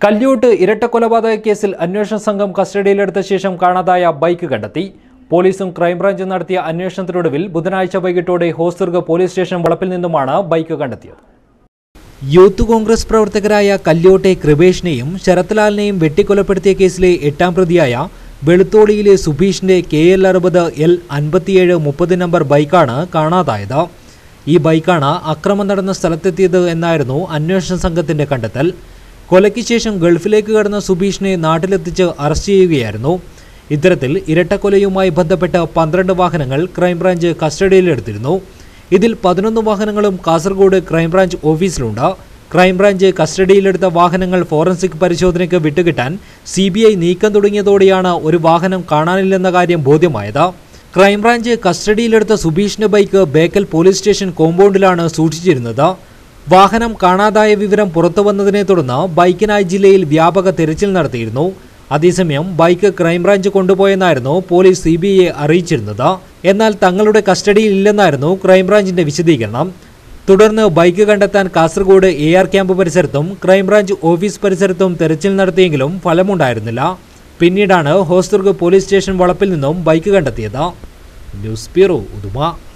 കല്യോട്ട് ഇരട്ടക്കൊലപാതക കേസിൽ അന്വേഷണ സംഘം കസ്റ്റഡിയിലെടുത്ത ശേഷം കാണാതായ ബൈക്ക് കണ്ടെത്തി പോലീസും ക്രൈംബ്രാഞ്ചും നടത്തിയ അന്വേഷണത്തിനൊടുവിൽ ബുധനാഴ്ച വൈകിട്ടോടെ ഹോസ്ദുർഗ് പോലീസ് സ്റ്റേഷൻ വളപ്പിൽ നിന്നുമാണ് ബൈക്ക് കണ്ടെത്തിയത് യൂത്ത് കോൺഗ്രസ് പ്രവർത്തകരായ കല്യോട്ടെ കൃപേഷിനെയും ശരത്ലാലിനെയും വെട്ടിക്കൊലപ്പെടുത്തിയ കേസിലെ എട്ടാം പ്രതിയായ വെളുത്തോളിയിലെ സുബീഷിന്റെ കെ എൽ അറുപത് എൽ അൻപത്തിയേഴ് മുപ്പത് നമ്പർ ബൈക്കാണ് കാണാതായത് ഈ ബൈക്കാണ് അക്രമം നടന്ന സ്ഥലത്തെത്തിയത് എന്നായിരുന്നു അന്വേഷണ സംഘത്തിന്റെ കണ്ടെത്തൽ കൊലയ്ക്ക് ശേഷം ഗൾഫിലേക്ക് കടന്ന സുബീഷിനെ നാട്ടിലെത്തിച്ച് അറസ്റ്റ് ചെയ്യുകയായിരുന്നു ഇത്തരത്തിൽ ഇരട്ടക്കൊലയുമായി ബന്ധപ്പെട്ട് പന്ത്രണ്ട് വാഹനങ്ങൾ ക്രൈംബ്രാഞ്ച് കസ്റ്റഡിയിലെടുത്തിരുന്നു ഇതിൽ പതിനൊന്ന് വാഹനങ്ങളും കാസർഗോഡ് ക്രൈംബ്രാഞ്ച് ഓഫീസിലുണ്ട് ക്രൈംബ്രാഞ്ച് കസ്റ്റഡിയിലെടുത്ത വാഹനങ്ങൾ ഫോറൻസിക് പരിശോധനയ്ക്ക് വിട്ടുകിട്ടാൻ സി ബി ഐ നീക്കം തുടങ്ങിയതോടെയാണ് ഒരു വാഹനം കാണാനില്ലെന്ന കാര്യം ബോധ്യമായത് ക്രൈംബ്രാഞ്ച് കസ്റ്റഡിയിലെടുത്ത സുബീഷിന്റെ ബൈക്ക് ബേക്കൽ പോലീസ് സ്റ്റേഷൻ കോമ്പൗണ്ടിലാണ് സൂക്ഷിച്ചിരുന്നത് വാഹനം കാണാതായ വിവരം പുറത്തു വന്നതിനെ തുടർന്ന് ബൈക്കിനായി ജില്ലയിൽ വ്യാപക തെരച്ചിൽ നടത്തിയിരുന്നു അതേസമയം ബൈക്ക് ക്രൈംബ്രാഞ്ച് കൊണ്ടുപോയെന്നായിരുന്നു പോലീസ് സി ബി ഐയെ അറിയിച്ചിരുന്നത് എന്നാൽ തങ്ങളുടെ കസ്റ്റഡിയിൽ ഇല്ലെന്നായിരുന്നു ക്രൈംബ്രാഞ്ചിന്റെ വിശദീകരണം തുടർന്ന് ബൈക്ക് കണ്ടെത്താൻ കാസർഗോഡ് എ ആർ ക്യാമ്പ് പരിസരത്തും ക്രൈംബ്രാഞ്ച് ഓഫീസ് പരിസരത്തും തെരച്ചിൽ നടത്തിയെങ്കിലും ഫലമുണ്ടായിരുന്നില്ല പിന്നീടാണ് ഹോസ്ദുർഗ് പോലീസ് സ്റ്റേഷൻ വളപ്പിൽ നിന്നും ബൈക്ക് കണ്ടെത്തിയത് ന്യൂസ് ബ്യൂറോ ഉദുമ